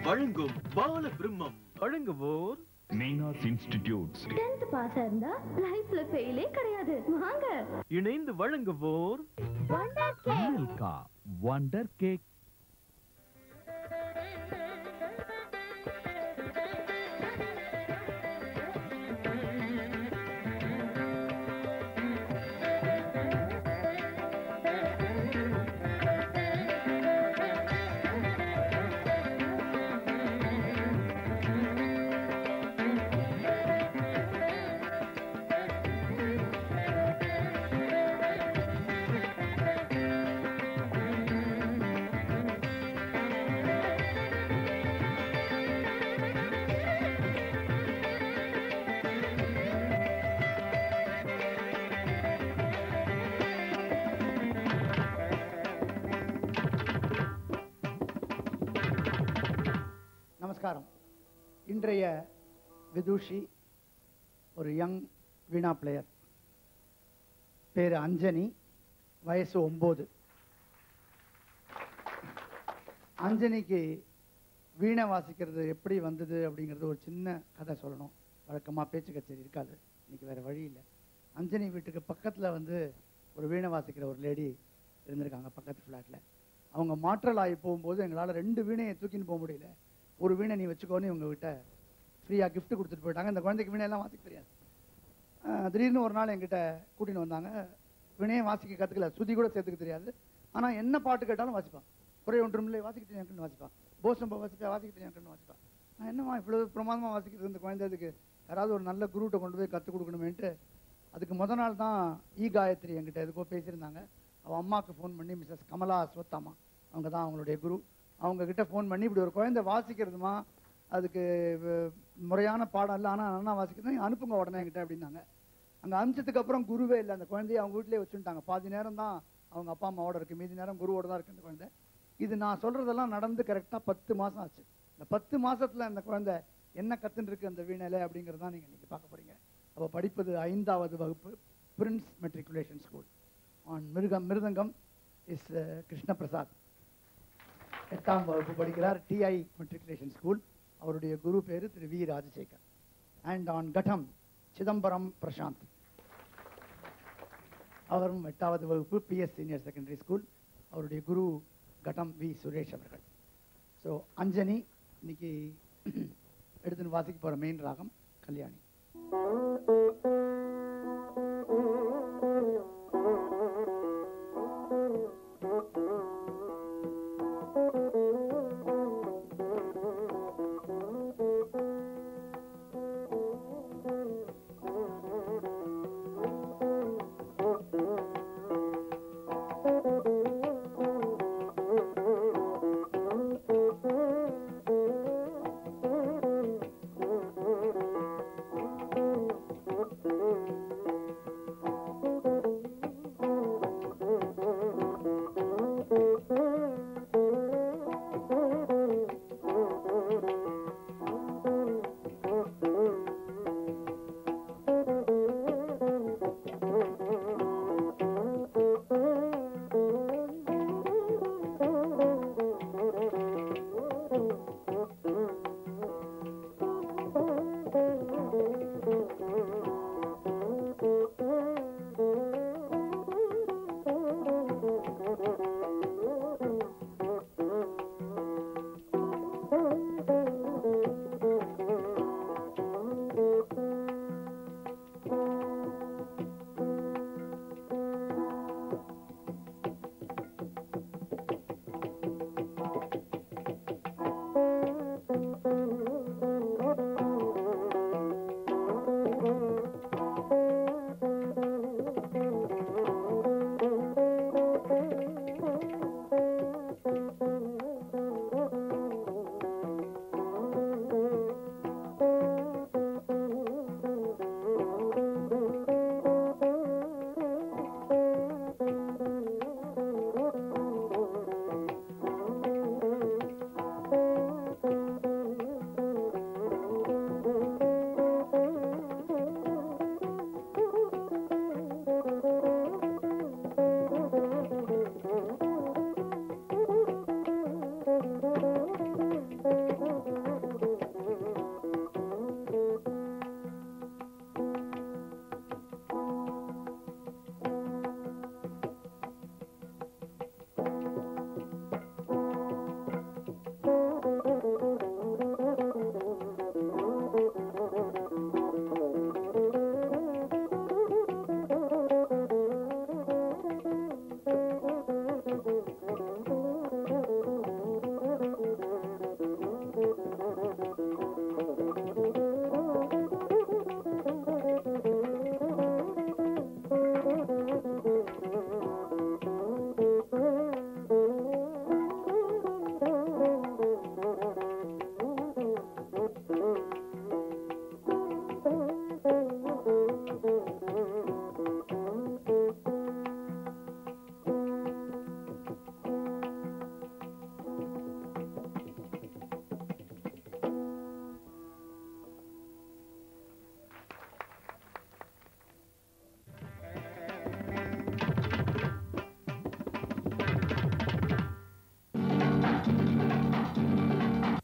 வழங்கும் பால பிரம்மம் வழங்குவோர் மீனாஸ் இன்ஸ்டிடியூட்ஸ் டென்த் பாஸ் இருந்தா லைஃப்ல ஃபெயிலே கிடையாது வாங்க இணைந்து வழங்குவோர் Wonder Cake Milka Wonder Cake நமஸ்காரம் இன்றைய விதுஷி ஒரு யங் வீணா பிளேயர் பேர் அஞ்சனி வயசு ஒம்பது அஞ்சனிக்கு வீணை வாசிக்கிறது எப்படி வந்தது அப்படிங்கிறது ஒரு சின்ன கதை சொல்லணும் வழக்கமாக பேச்சு கச்சேரி இருக்காது இன்னைக்கு வேறு வழி இல்லை அஞ்சனி வீட்டுக்கு பக்கத்தில் வந்து ஒரு வீணை வாசிக்கிற ஒரு லேடி இருந்திருக்காங்க பக்கத்து ஃப்ளாட்டில் அவங்க மாற்றல் ஆகி போகும்போது எங்களால் ரெண்டு வீணையை தூக்கின்னு போக முடியல ஒரு வீணை நீ வச்சுக்கோன்னு இவங்க கிட்ட ஃப்ரீயாக gift கொடுத்துட்டு போயிட்டாங்க இந்த குழந்தைக்கு வீணையெல்லாம் வாசிக்க தெரியாது ஆஹ் திடீர்னு ஒரு நாள் என்கிட்ட கூட்டின்னு வந்தாங்க வினையை வாசிக்க கற்றுக்கல சுதி கூட சேர்த்துக்க தெரியாது ஆனால் என்ன பாட்டு கேட்டாலும் வாசிப்பான் குறை ஒன்றும் இல்லை வாசிக்க தெரியும் எனக்குன்னு வாசிப்பான் போசம்ப வாசிப்பா வாசிக்க தெரியும் எனக்குன்னு வாசிப்பான் நான் என்னம்மா இவ்வளோ பிரமாதமாக வாசிக்கிறது இந்த குழந்தைக்கு யாராவது ஒரு நல்ல குருகிட்ட கொண்டு போய் கற்றுக் கொடுக்கணுமேன்ட்டு அதுக்கு முத நாள் தான் ஈ காயத்ரி என்கிட்ட எதுக்கோ பேசியிருந்தாங்க அவள் அம்மாவுக்கு ஃபோன் பண்ணி மிஸ்ஸஸ் கமலா அஸ்வத்தாமா அவங்க தான் அவங்களுடைய குரு அவங்க கிட்ட ஃபோன் பண்ணி இப்படி ஒரு குழந்தை வாசிக்கிறதுமா அதுக்கு வ- முறையான பாடம் இல்லை ஆனால் நல்லா வாசிக்கிறது நீங்க அனுப்புங்க உடனே என்கிட்ட அப்படின்னாங்க அங்கே அனுப்பிச்சதுக்கு அப்புறம் குருவே இல்லை அந்த குழந்தைய அவங்க வீட்டிலே வச்சுட்டாங்க பாதி நேரம் தான் அவங்க அப்பா அம்மாவோட இருக்கு மீதி நேரம் குருவோட தான் இருக்கு அந்த குழந்தை இது நான் சொல்றதெல்லாம் நடந்து கரெக்டாக பத்து மாசம் ஆச்சு இந்த பத்து மாசத்துல இந்த குழந்தை என்ன கத்துன்னு இருக்கு அந்த வீணையில அப்படிங்கிறது தான் நீங்க இன்னைக்கு பார்க்க போறீங்க அவ படிப்பது ஐந்தாவது வகுப்பு பிரின்ஸ் மெட்ரிகுலேஷன் ஸ்கூல் ஆன் மிருகம் மிருதங்கம் இஸ் கிருஷ்ண பிரசாத் எட்டாம் வகுப்பு படிக்கிறார் டிஐ மெட்ரிகுலேஷன் ஸ்கூல் அவருடைய குரு பேரு திரு வி ராஜசேகர் அண்ட் ஆன் கட்டம் சிதம்பரம் பிரசாந்த் அவரும் எட்டாவது வகுப்பு பிஎஸ் சீனியர் செகண்டரி ஸ்கூல் அவருடைய குரு கட்டம் வி சுரேஷ் அவர்கள் ஸோ அஞ்சனி இன்னைக்கு எடுத்துன்னு வாசிக்க போகிற மெயின் ராகம் கல்யாணி Thank you.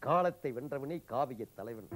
காலத்தை வென்றவனே காவிய தலைவன்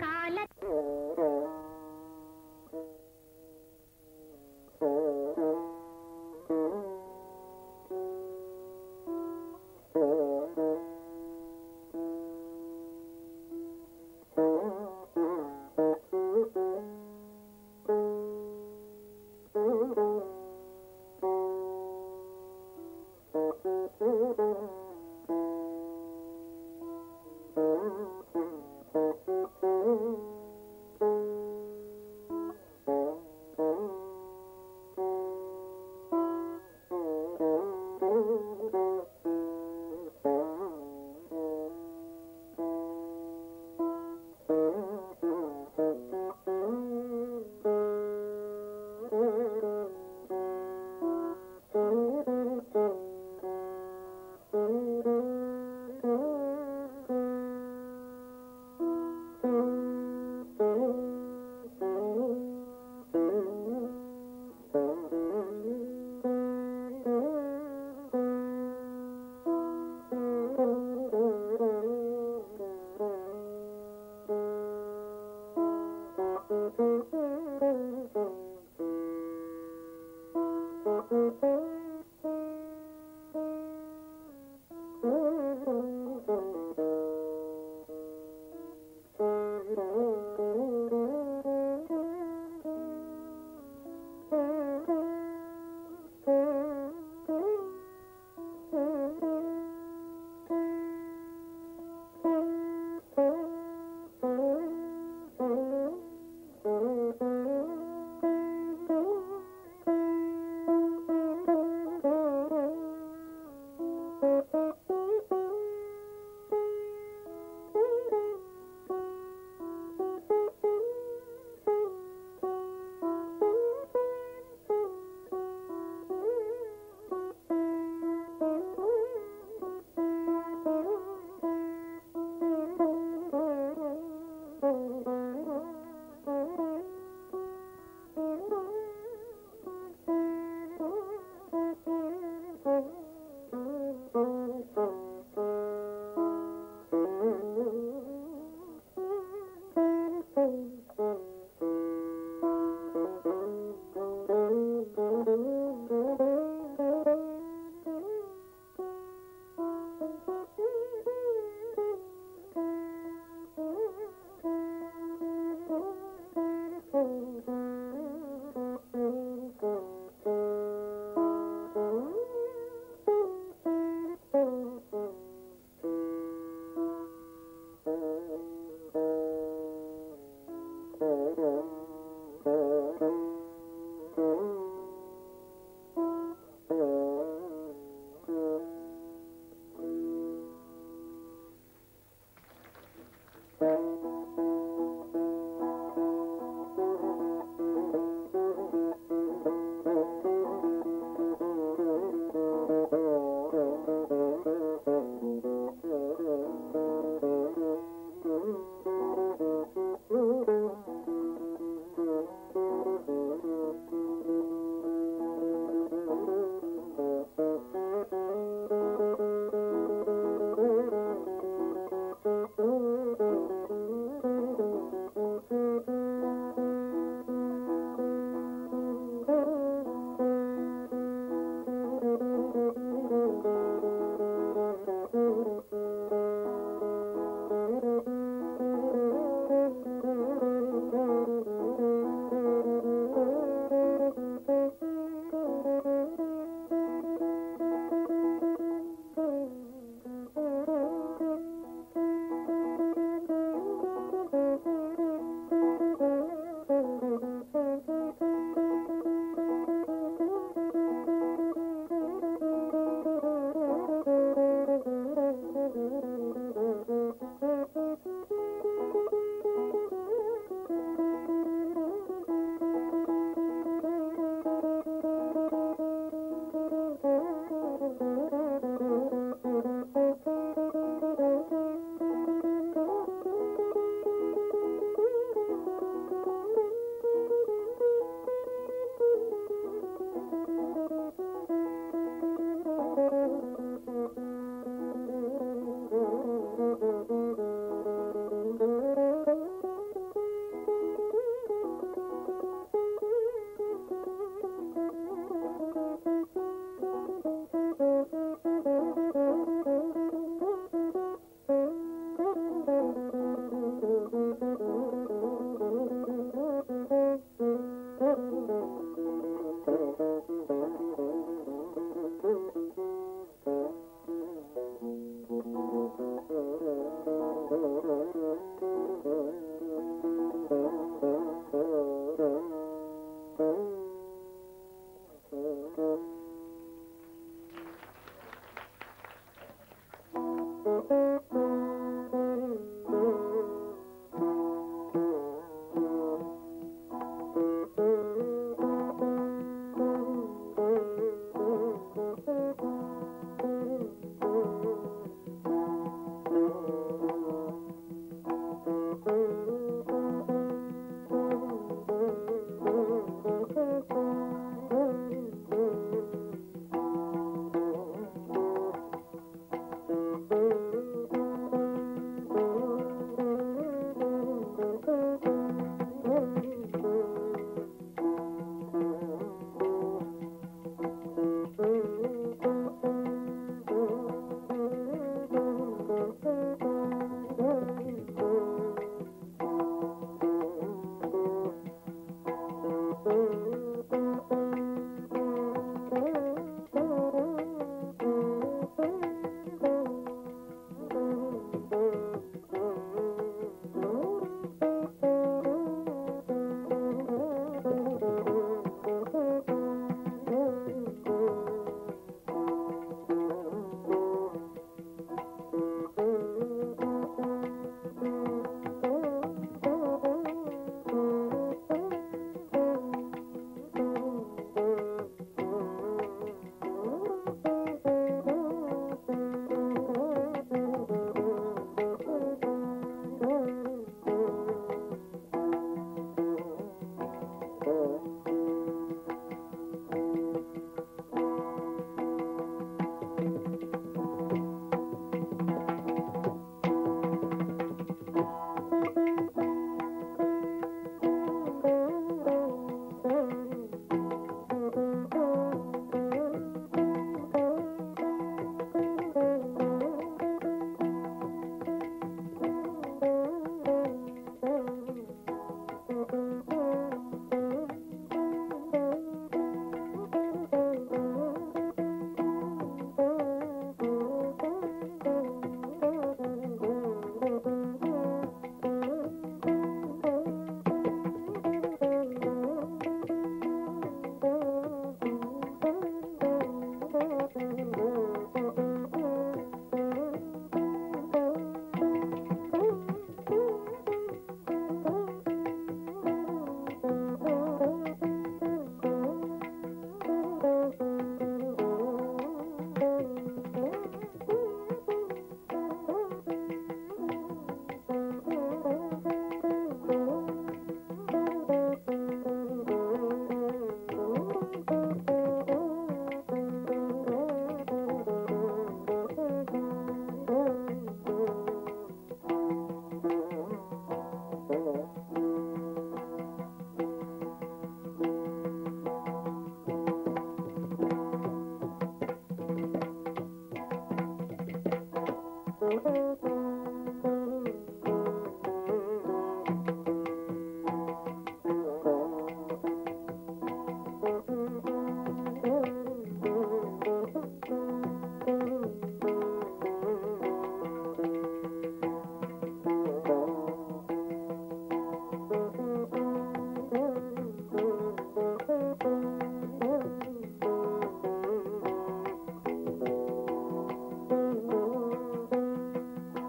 Thank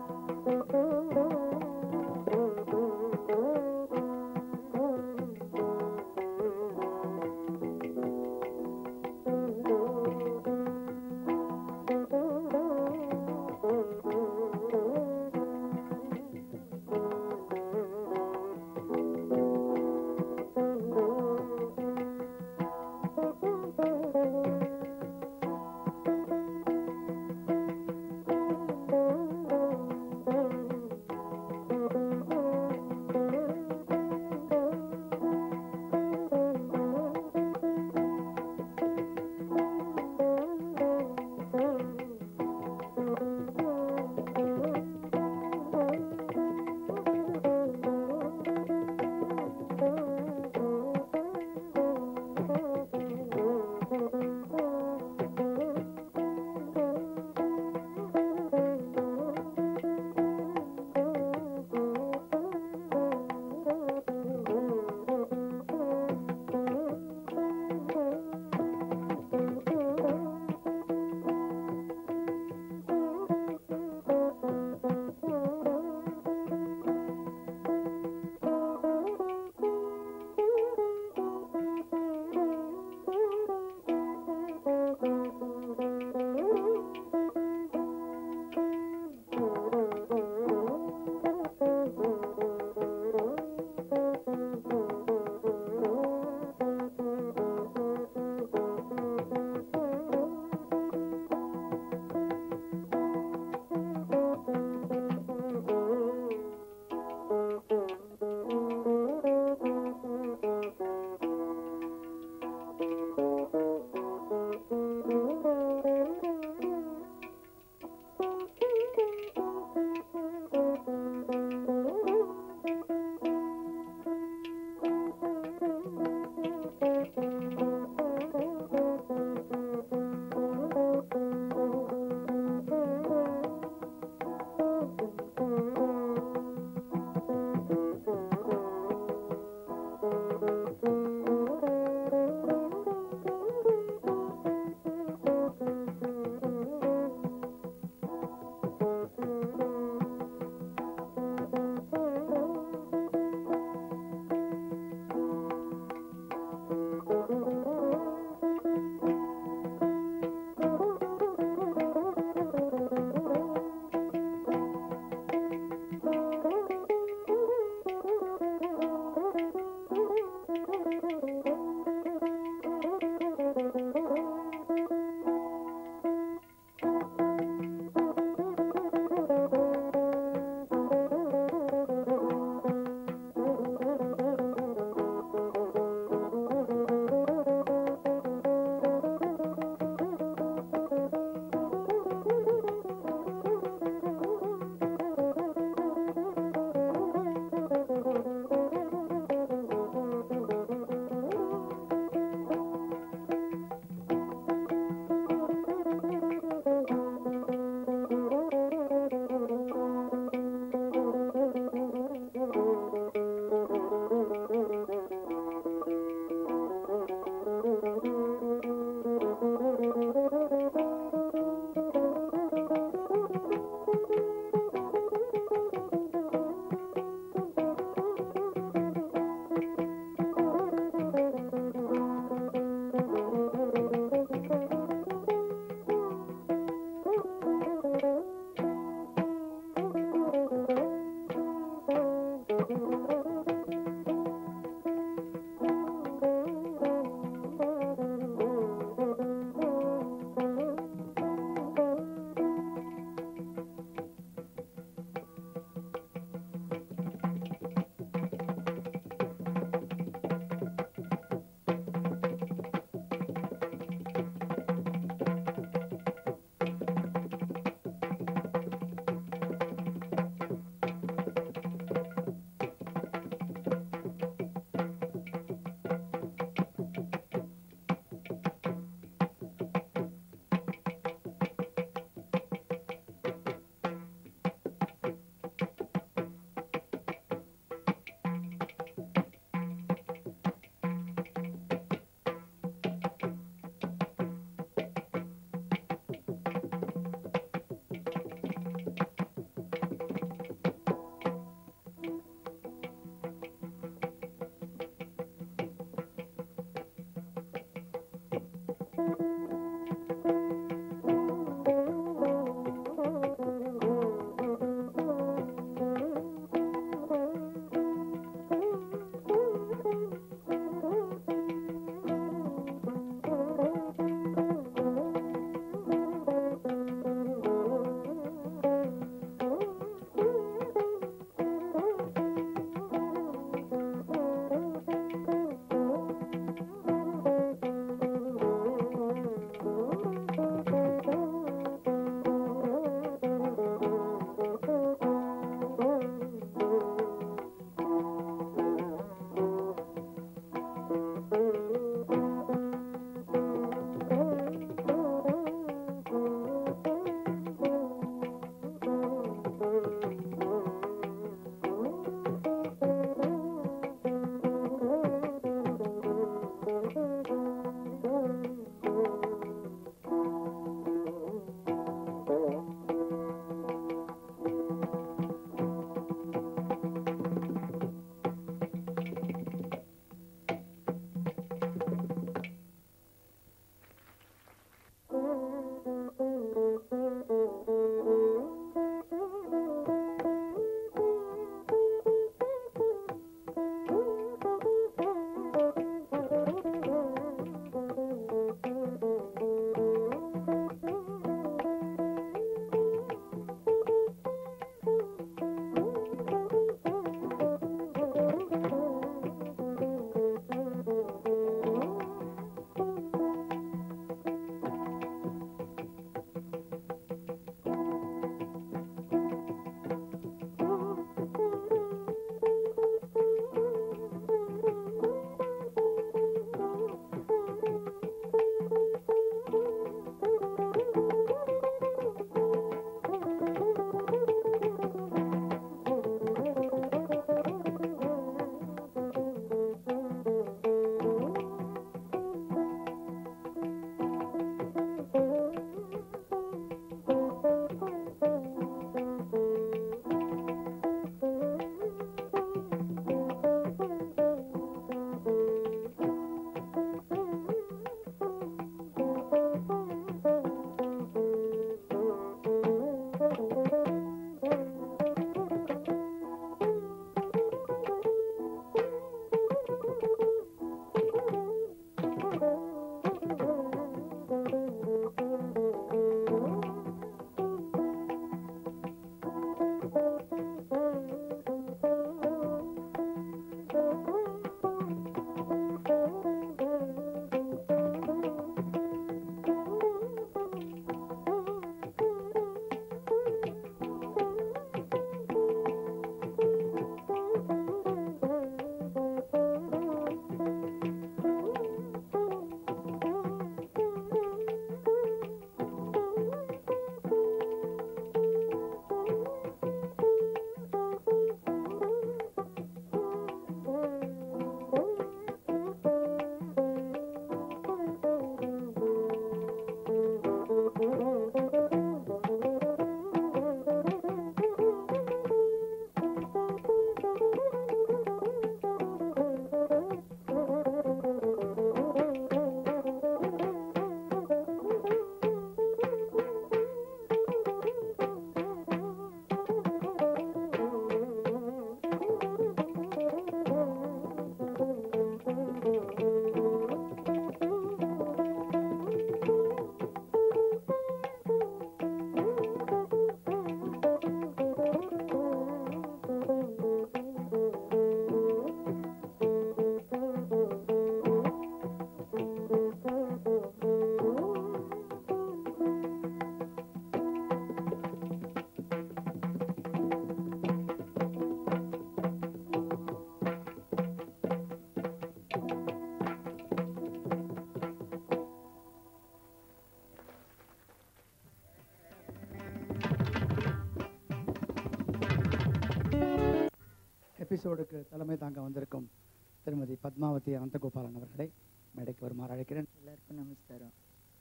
எபிசோடுக்கு தலைமை தாங்க வந்திருக்கும் திருமதி பத்மாவதி அனந்தகோபாலன் அவர்களை மேடைக்கு வருமாறு அழைக்கிறேன் எல்லாருக்கும் நமஸ்காரம்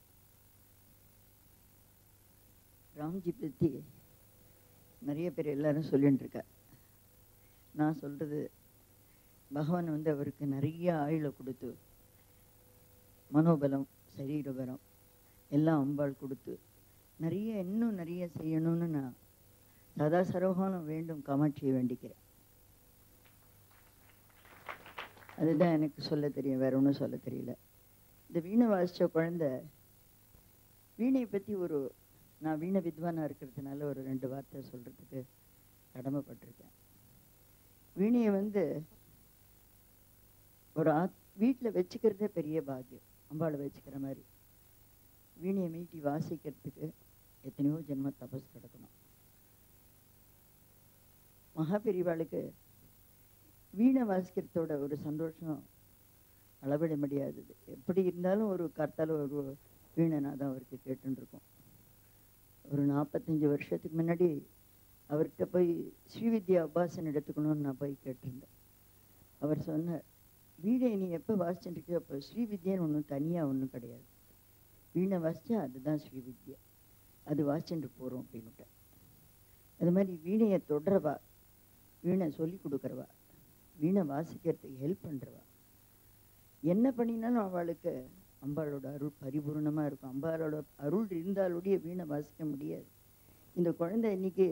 ராம்ஜி பற்றி நிறைய பேர் எல்லாரும் சொல்லிட்டு இருக்கா நான் சொல்றது பகவான் வந்து அவருக்கு நிறைய ஆயுளை கொடுத்து மனோபலம் சரீரபலம் எல்லாம் அம்பாள் கொடுத்து நிறைய இன்னும் நிறைய செய்யணும்னு நான் சதா சரோகாலம் வேண்டும் காமாட்சியை வேண்டிக்கிறேன் அதுதான் எனக்கு சொல்ல தெரியும் வேற ஒன்றும் சொல்ல தெரியல இந்த வீணை வாசிச்ச குழந்தை வீணையை பற்றி ஒரு நான் வீணை வித்வானாக இருக்கிறதுனால ஒரு ரெண்டு வார்த்தை சொல்கிறதுக்கு கடமைப்பட்டிருக்கேன் வீணையை வந்து ஒரு ஆத் வீட்டில் வச்சுக்கிறதே பெரிய பாக்கியம் அம்பாளை வச்சுக்கிற மாதிரி வீணையை மீட்டி வாசிக்கிறதுக்கு எத்தனையோ ஜென்ம தபஸ் கிடக்கணும் மகாபெரிவாளுக்கு வீணை வாசிக்கிறதோட ஒரு சந்தோஷம் அளவிட முடியாதது எப்படி இருந்தாலும் ஒரு கர்த்தால ஒரு வீணனா தான் அவருக்கு கேட்டுருக்கோம் ஒரு நாற்பத்தஞ்சு வருஷத்துக்கு முன்னாடி அவர்கிட்ட போய் ஸ்ரீவித்யா அப்பாசன் எடுத்துக்கணும்னு நான் போய் கேட்டிருந்தேன் அவர் சொன்னார் வீணை நீ எப்போ வாசிச்சுட்டு இருக்கியோ அப்போ ஸ்ரீவித்யான்னு ஒன்றும் தனியாக ஒன்றும் கிடையாது வீணை வாசிச்சா அதுதான் ஸ்ரீவித்யா அது வாசிச்சுட்டு போகிறோம் அப்படின்னுட்டு அது மாதிரி வீணையை தொடரவா வீணை சொல்லி கொடுக்குறவா வீணை வாசிக்கிறதுக்கு ஹெல்ப் பண்ணுறவா என்ன பண்ணினாலும் அவளுக்கு அம்பாளோட அருள் பரிபூர்ணமாக இருக்கும் அம்பாளோட அருள் இருந்தாலுடைய வீணை வாசிக்க முடியாது இந்த குழந்தை இன்னைக்கு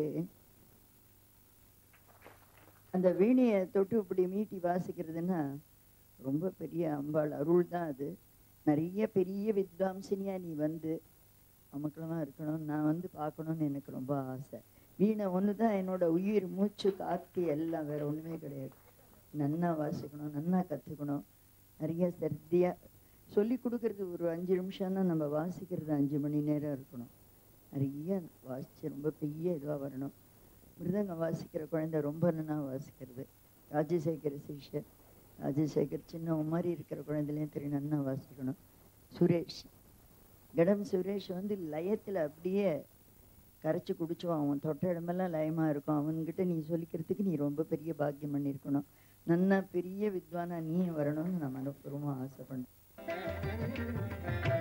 அந்த வீணையை தொட்டு இப்படி மீட்டி வாசிக்கிறதுன்னா ரொம்ப பெரிய அம்பாள் அருள் தான் அது நிறைய பெரிய வித்வாம்சினியா நீ வந்து அமக்கலமாக இருக்கணும் நான் வந்து பார்க்கணும்னு எனக்கு ரொம்ப ஆசை வீணை ஒன்று தான் என்னோட உயிர் மூச்சு காற்று எல்லாம் வேற ஒன்றுமே கிடையாது நன்னா வாசிக்கணும் நன்னா கற்றுக்கணும் நிறைய சர்தியாக சொல்லி கொடுக்கறது ஒரு அஞ்சு நிமிஷம் தான் நம்ம வாசிக்கிறது அஞ்சு மணி நேரம் இருக்கணும் நிறைய வாசித்து ரொம்ப பெரிய இதுவாக வரணும் மிருதங்கம் வாசிக்கிற குழந்தை ரொம்ப நன்னா வாசிக்கிறது ராஜசேகர் சிஷ்யர் ராஜசேகர் சின்ன மாதிரி இருக்கிற குழந்தைலையும் திரு நன்னா வாசிக்கணும் சுரேஷ் கடம் சுரேஷ் வந்து லயத்தில் அப்படியே கரைச்சி குடிச்சுவான் அவன் தொட்ட இடமெல்லாம் லயமாக இருக்கும் அவன்கிட்ட நீ சொல்லிக்கிறதுக்கு நீ ரொம்ப பெரிய பாக்கியம் பண்ணியிருக்கணும் நன்னா பெரிய வித்வானா நீ வரணும்னு நான் மனப்பூர்வமாக ஆசைப்பண்ணேன்